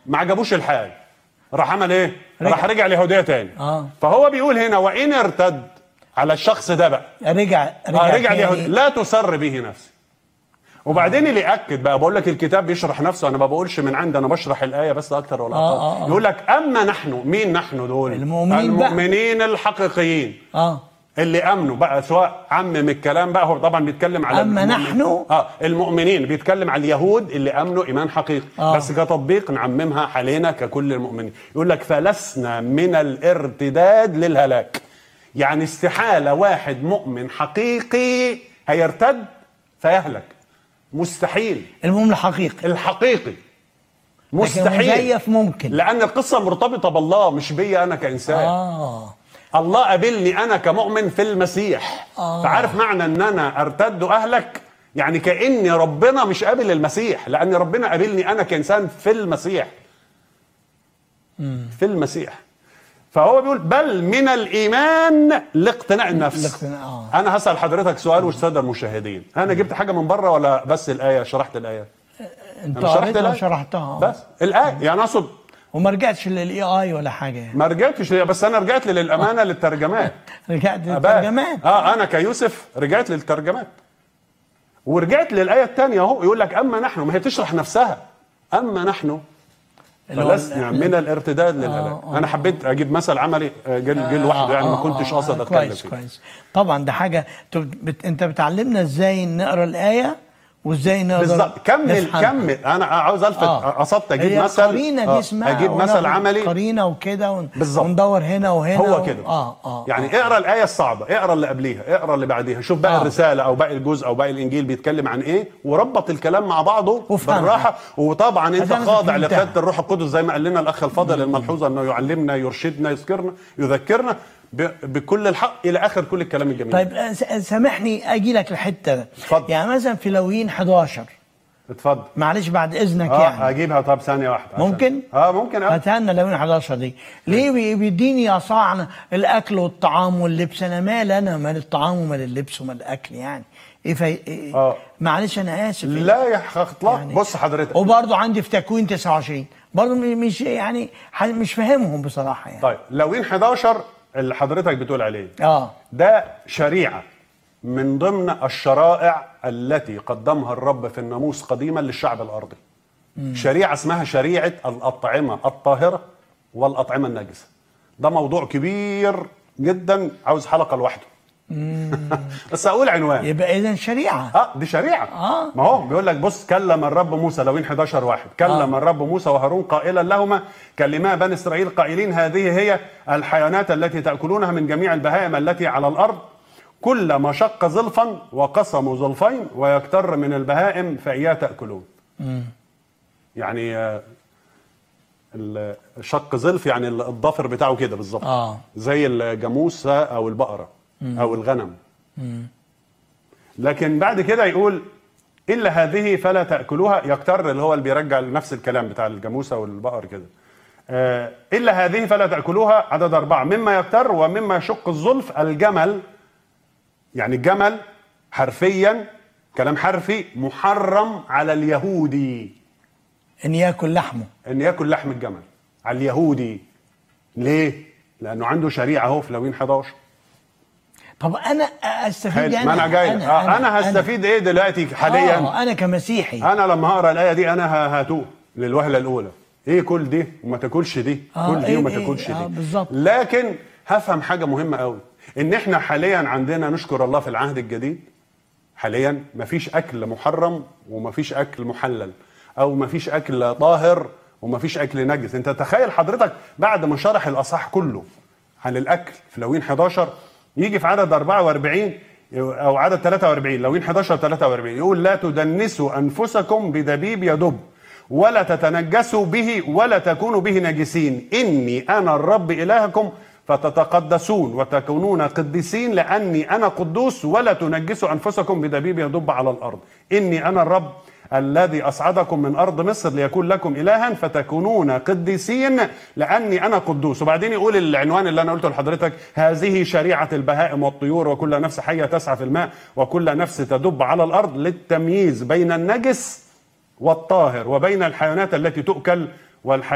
ما عجبوش الحال راح عمل ايه رجع. راح رجع اليهوديه تاني آه. فهو بيقول هنا وان ارتد على الشخص ده بقى رجع رجع, رجع, رجع اليهود تاني. لا تسر به نفسي وبعدين اللي ياكد بقى بقول لك الكتاب بيشرح نفسه انا ما بقولش من عندي انا بشرح الايه بس اكتر ولا آه، اقل آه، آه. يقول لك اما نحن مين نحن دول المؤمنين بقى. المؤمنين الحقيقيين اه اللي امنوا بقى سواء عمم الكلام بقى هو طبعا بيتكلم على أما المؤمن- نحن؟ اه المؤمنين بيتكلم على اليهود اللي امنوا ايمان حقيقي آه. آه. بس كتطبيق نعممها علينا ككل المؤمنين يقول لك فلسنا من الارتداد للهلاك يعني استحاله واحد مؤمن حقيقي هيرتد فيهلك مستحيل المؤمن الحقيقي الحقيقي لكن مستحيل المزيف ممكن لان القصه مرتبطه بالله مش بيا انا كانسان اه الله قابلني انا كمؤمن في المسيح آه. فعارف معنى ان انا ارتد اهلك يعني كاني ربنا مش قابل المسيح لان ربنا قابلني انا كانسان في المسيح في المسيح فهو بيقول بل من الايمان لاقتناع النفس لاقتناع- آه. انا هسال حضرتك سؤال والساده المشاهدين انا جبت حاجه من بره ولا بس الايه شرحت الايه انت أنا شرحت قريتها الآية. وشرحتها بس الايه يعني اقصد وما رجعتش للاي اي ولا حاجه يعني ما رجعتش ليه، بس انا رجعت للامانه للترجمات رجعت أباك. للترجمات اه انا كيوسف رجعت للترجمات ورجعت للايه الثانيه اهو يقول لك اما نحن ما هي تشرح نفسها اما نحن اللي هو فلسنا من الارتداد للهلاك آه. انا حبيت اجيب مثل عملي آه، جه جه لوحده يعني ما كنتش قاصد اتكلم كويس فيه كويس طبعا ده حاجه أنت بت... انت بتعلمنا ازاي نقرا الايه وازاي نقدر بالظبط كمل نفهم. كمل انا عاوز الفت آه. قصدت اجيب هي مثل قرينه دي آه، اسمها اجيب مثل وناخد عملي قرينه وكده ون... بالظبط. وندور هنا وهنا هو و... كده اه اه يعني اقرا الايه الصعبه اقرا اللي قبليها اقرا اللي بعديها شوف بقى آه. آه. الرساله او باقي الجزء او باقي الانجيل بيتكلم عن ايه وربط الكلام مع بعضه وافهمها. بالراحه وطبعا انت عشان خاضع فهمتها. لقياده الروح القدس زي ما قال لنا الاخ الفاضل الملحوظه انه يعلمنا يرشدنا يذكرنا يذكرنا ب- بكل الحق الى اخر كل الكلام الجميل طيب آه، س- سامحني اجي لك الحته ده اتفضل. يعني مثلا في لويين 11 اتفضل معلش بعد اذنك اه يعني اجيبها طب ثانيه واحده عشان- ممكن؟ اه ممكن اه هاتها لنا لوين 11 دي ليه بي- بيديني اصاعنا الاكل والطعام واللبس انا مال انا مال الطعام ومال اللبس ومال الاكل يعني ايه في إيه آه. معلش انا اسف لا يا اطلاق يعني- بص حضرتك وبرضه عندي في تكوين 29 برضه م- مش يعني ح- مش فاهمهم بصراحه يعني طيب لوين 11 اللي حضرتك بتقول عليه اه ده شريعة من ضمن الشرائع التي قدمها الرب في الناموس قديما للشعب الأرضي شريعة اسمها شريعة الأطعمة الطاهرة والأطعمة النجسة ده موضوع كبير جدا عاوز حلقة لوحده بس أقول عنوان يبقى اذا شريعه اه دي شريعة آه. ما هو بيقول لك بص كلم الرب موسى لوين 11 واحد كلم آه. الرب موسى وهارون قائلا لهما كلما بني اسرائيل قائلين هذه هي الحيوانات التي تاكلونها من جميع البهائم التي على الارض كل ما شق زلفا وقسموا زلفين ويكتر من البهائم فاياه تاكلون يعني آه، ال- شق زلف يعني الضفر بتاعه كده بالظبط آه. زي الجاموسه او البقره او الغنم لكن بعد كده يقول الا هذه فلا تاكلوها يكتر اللي هو اللي بيرجع لنفس الكلام بتاع الجاموسه والبقر كده آه، الا هذه فلا تاكلوها عدد اربعه مما يكتر ومما يشق الزلف الجمل يعني الجمل حرفيا كلام حرفي محرم على اليهودي ان ياكل لحمه ان ياكل لحم الجمل على اليهودي ليه؟ لانه عنده شريعه اهو في لوين 11 طب انا استفيد حلو يعني ما انا جاي أنا, آه انا هستفيد ايه دلوقتي حاليا آه انا كمسيحي انا لما هقرا الايه دي انا ه- هتوه للوهله الاولى ايه كل دي وما تاكلش دي آه، كل دي إيه وما إيه، تاكلش آه، دي بالظبط. لكن هفهم حاجه مهمه قوي ان احنا حاليا عندنا نشكر الله في العهد الجديد حاليا مفيش اكل محرم ومفيش اكل محلل او مفيش اكل طاهر ومفيش اكل نجس انت تخيل حضرتك بعد ما شرح الاصحاح كله عن الاكل في لوين 11 يجي في عدد 44 او عدد 43 لوين 11 43 يقول لا تدنسوا انفسكم بدبيب يدب ولا تتنجسوا به ولا تكونوا به نجسين اني انا الرب الهكم فتتقدسون وتكونون قديسين لاني انا قدوس ولا تنجسوا انفسكم بدبيب يدب على الارض اني انا الرب الذي اصعدكم من ارض مصر ليكون لكم الها فتكونون قديسين لاني انا قدوس وبعدين يقول العنوان اللي انا قلته لحضرتك هذه شريعه البهائم والطيور وكل نفس حيه تسعى في الماء وكل نفس تدب على الارض للتمييز بين النجس والطاهر وبين الحيوانات التي تؤكل والحيوانات